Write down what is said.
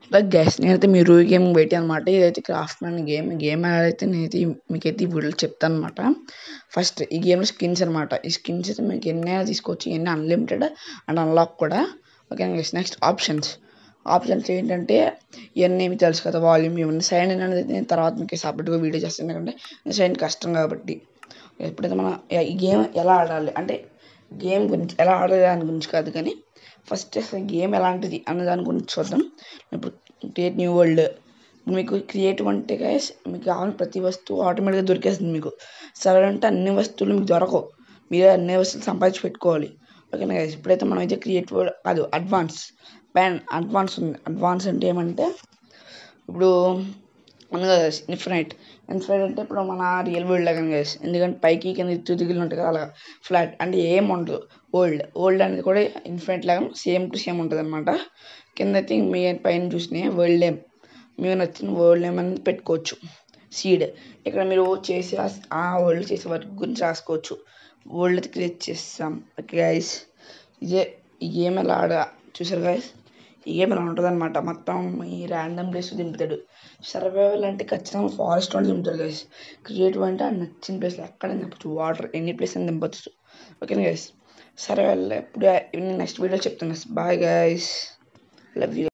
like guys నేనైతే మీరు game wait అనమాట ఇదైతే క్రాఫ్ట్ మ్యాన్ గేమ్ గేమ్ అయితే నేనైతే మీకైతే ఈ వీడియోలో చెప్తాను అనమాట ఫస్ట్ ఈ గేమ్లో స్కిన్స్ అనమాట ఈ స్కిన్స్ అయితే మీకు ఎన్నైనా తీసుకోవచ్చు ఎన్ని అన్లిమిటెడ్ అండ్ అన్లాక్ కూడా okay guys next options options ఏంటంటే ఇవన్నీ మీకు తెలుసు కదా వాల్యూమ్ ఇవన్నీ సైన్ ఇన్ అనేది నేను తర్వాత మీకు సపరేట్గా వీడియో చేస్తాను ఎందుకంటే సైన్ కష్టం కాబట్టి ఎప్పుడైతే మనం ఈ గేమ్ ఎలా ఆడాలి అంటే గేమ్ గురించి ఎలా ఆడాలి దాని గురించి కాదు కానీ ఫస్ట్ అసలు గేమ్ ఎలాంటిది అన్న దాని గురించి చూద్దాం ఇప్పుడు క్రియేట్ న్యూ వరల్డ్ మీకు క్రియేటివ్ అంటే గైస్ మీకు కావాలని ప్రతి వస్తువు ఆటోమేటిక్గా దొరికేస్తుంది మీకు సరే అంటే అన్ని వస్తువులు మీకు దొరకవు మీరే అన్ని వస్తువులు సంపాదించి పెట్టుకోవాలి ఓకేనా గైస్ ఇప్పుడైతే మనం అయితే క్రియేటివ్ కాదు అడ్వాన్స్ ప్యాన్ అడ్వాన్స్ ఉంది అడ్వాన్స్ అంటే ఏమంటే ఇప్పుడు ఉంది కదా ఇన్ఫినైట్ ఇన్ఫినైట్ అంటే ఇప్పుడు మన రియల్ వరల్డ్ లాగా గైస్ ఎందుకంటే పైకి కింద ఎత్తు దిగులు ఉంటాయి కదా అలా ఫ్లాట్ అంటే ఏం ఉండదు ఓల్డ్ ఓల్డ్ అనేది కూడా ఇన్ఫినైట్ లాగా సేమ్ టు సేమ్ ఉంటుంది అనమాట కింద అయితే మీ పైన చూసినాయి వరల్డ్ నేమ్ మీకు నచ్చిన వరల్డ్ నేమ్ అనేది పెట్టుకోవచ్చు సీడ్ ఇక్కడ మీరు చేసే ఆ వరల్డ్ చేసే వర్క్ గురించి రాసుకోవచ్చు వరల్డ్ అయితే క్రియేట్ చేస్తాం ఓకే గైస్ ఇదే ఈ గేమ్ ఎలా ఆడ చూసారు గైస్ ఈ గేమ్ ఇలా ఉంటుంది అనమాట మొత్తం ఈ ర్యాండమ్ ప్లేస్ దింపుతాడు సర్వైవల్ అంటే ఖచ్చితంగా ఫారెస్ట్ లో దింపుతాడు గైస్ క్రియేటివ్ అంటే ఆ నచ్చిన ప్లేస్లో ఎక్కడ దింపచ్చు వాటర్ ఎన్ని ప్లేస్ అని దింపచ్చు ఓకే గైస్ సర్వైవల్ ఇప్పుడు నెక్స్ట్ వీడియో చెప్తాను బాయ్ గైస్ లవ్ యూ